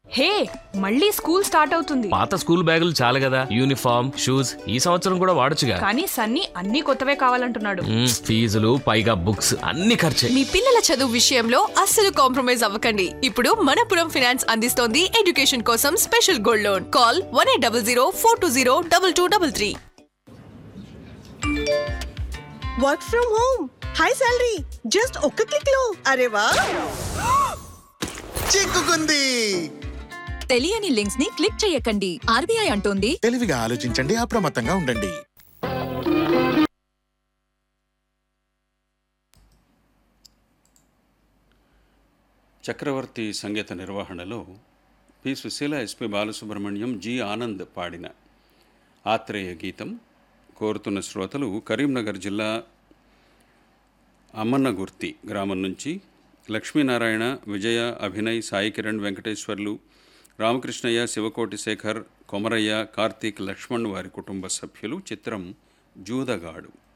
హే మళ్ళీ school start అవుతుంది పాత స్కూల్ బ్యాగులు చాలు కదా యూనిఫామ్ షూస్ ఈ సంవత్సరం కూడా వాడొచ్చుగా కానీ సన్నీ అన్ని కొత్తవే కావాలంటున్నాడు మ్మ్, ఫీజులు పైగా బుక్స్ అన్ని ఖర్చే మీ పిల్లల చదువు విషయంలో అస్సలు కాంప్రమైజ్ అవ్వకండి ఇప్పుడు మనపురం ఫినాన్స్ అందిస్తోంది ఎడ్యుకేషన్ కోసం special gold loan call one eight double zero four two zero double two double three work from home high salary just ఒక్క క్లిక్ లో అరే వా చిక్కుకుంది తెలియని లింక్స్ ని క్లిక్ చేయకండి ఆర్బీఐ అంటోంది తెలివిగా ఆలోచించండి అప్రమత్తంగా ఉండండి చక్రవర్తి సంగీత నిర్వహణలో P Susheela SP Balasubrahmanyam G Anand పాడిన ఆత్రేయ గీతం కోరుతున్న శ్రోతలు కరీంనగర్ జిల్లా అమ్మన్నగుర్తి గ్రామం నుంచి లక్ష్మీనారాయణ విజయ అభినయ్ సాయి కిరణ్ వెంకటేశ్వర్లు రామకృష్ణయ్య శివకోటి శేఖర్ కొమరయ్య కార్తీక్ లక్ష్మణ్ వారి కుటుంబ సభ్యులు చిత్రం జూదగాడు